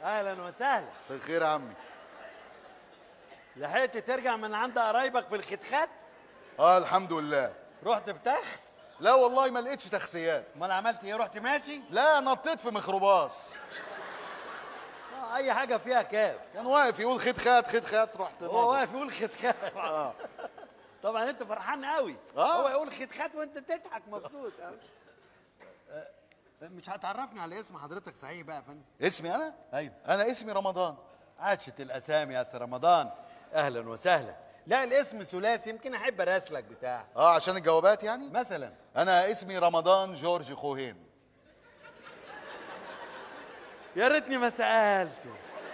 اهلا وسهلا مساء الخير يا عمي لحقت ترجع من عند قرايبك في الختخات اه الحمد لله رحت بتخس لا والله ما لقيتش تخسيات امال عملت ايه رحت ماشي لا نطيت في ميكروباص آه اي حاجه فيها كاف كان واقف يقول خد خات خد خات رحت هو ناطط. واقف يقول ختخات اه طبعا انت فرحان قوي آه. هو يقول ختخات وانت تضحك مبسوط آه. آه، مش هتعرفني على اسم حضرتك صحيح بقى يا فندم اسمي انا ايوه انا اسمي رمضان عاشت الاسامي يا سي رمضان اهلا وسهلا لا الاسم ثلاثي يمكن احب اراسلك بتاع اه عشان الجوابات يعني مثلا انا اسمي رمضان جورج خوهين يا ريتني ما سالته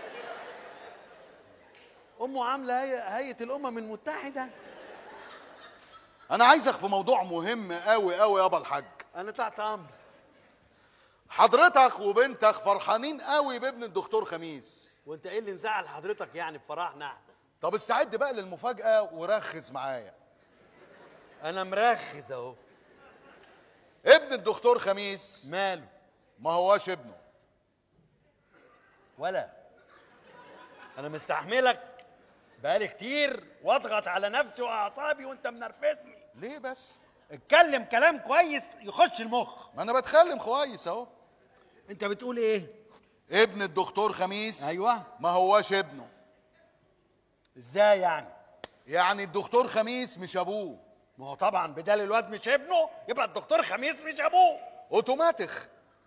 امه عامله هي- هيئه الامم المتحده انا عايزك في موضوع مهم قوي قوي يابا الحاج انا تحت امر حضرتك وبنتك فرحانين قوي بابن الدكتور خميس وانت ايه اللي مزعل حضرتك يعني بفرحنا احنا طب استعد بقى للمفاجاه ورخز معايا انا مرخز اهو ابن الدكتور خميس ماله ما هواش ابنه ولا انا مستحملك بقالي كتير واضغط على نفسي واعصابي وانت منرفزني ليه بس اتكلم كلام كويس يخش المخ ما انا بتكلم كويس اهو انت بتقول ايه ابن الدكتور خميس ايوه ما هواش ابنه ازاي يعني يعني الدكتور خميس مش ابوه ما هو طبعا بدال الواد مش ابنه يبقى الدكتور خميس مش ابوه اوتوماتيك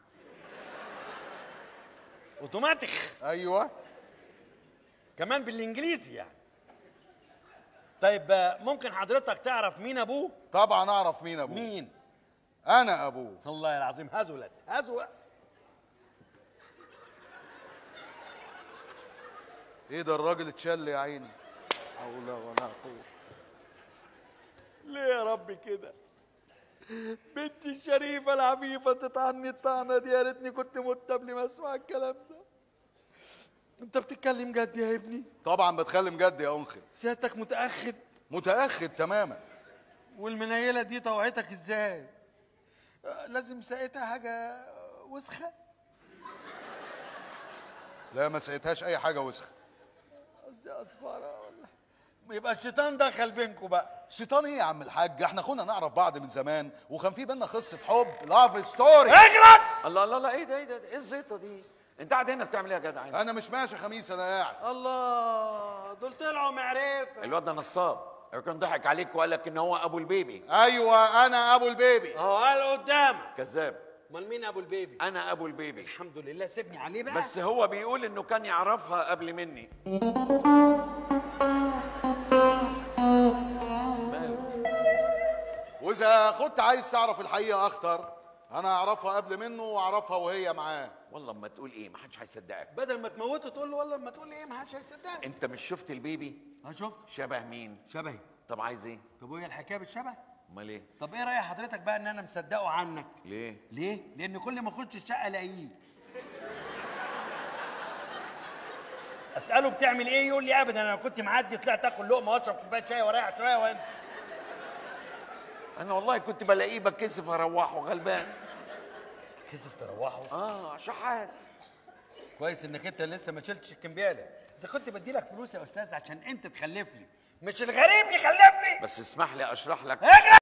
اوتوماتيك ايوه كمان بالانجليزي يعني طيب آه، ممكن حضرتك تعرف مين ابوه طبعا اعرف مين ابوه مين انا ابوه والله العظيم هزلت هزوة ايه ده الراجل اتشل يا عيني حول ولا قوه ليه يا رب كده بنتي الشريفة العفيفة تطعني الطعنة دي يا ريتني كنت مت قبل ما اسمع الكلام ده انت بتتكلم جد يا ابني طبعا بتكلم جد يا انخل سيادتك متأخد متاخد تماما والمنيلة دي طوعتك ازاي آه، لازم ساقتها حاجة وسخة لا ما سقيتهاش اي حاجه وسخه قصدي أصفارة ولا يبقى الشيطان دخل بينكم بقى شيطان ايه يا عم الحاج احنا كنا نعرف بعض من زمان وكان في بينا قصه حب لاف ستوري اخلص الله الله الله ايه ده ايه ده ايه الزيطه دي انت قاعد هنا بتعمل ايه يا جدع انت؟ انا مش ماشي خميس انا قاعد الله دول طلعوا معرفة الواد ده نصاب كان ضحك عليك وقال لك ان هو ابو البيبي ايوه انا ابو البيبي اهو قال قدامك كذاب امال مين ابو البيبي انا ابو البيبي الحمد لله سيبني عليه بقى بس هو بيقول انه كان يعرفها قبل مني واذا كنت عايز تعرف الحقيقه اكتر انا اعرفها قبل منه واعرفها وهي معاه والله ما تقول ايه ما حدش هيصدقك بدل ما تموته تقول له والله ما تقول لي ايه ما حدش هيصدقك انت مش شفت البيبي ها شفت شبه مين شبهي طب عايز ايه طب وهي الحكايه بالشبه امال ايه طب ايه راي حضرتك بقى ان انا مصدقه عنك ليه ليه لان كل ما اخش الشقه الاقيه اساله بتعمل ايه يقول لي ابدا انا كنت معدي طلعت اكل لقمه واشرب كوبايه شاي واريح شويه وانسى انا والله كنت بلاقيه بتكسف اروحه غلبان كسف تروحه اه شحات كويس انك انت لسه ما شلتش الكمبياله اذا كنت بدي لك فلوس يا استاذ عشان انت تخلف لي مش الغريب يخلف لي بس اسمح لي اشرح لك اجري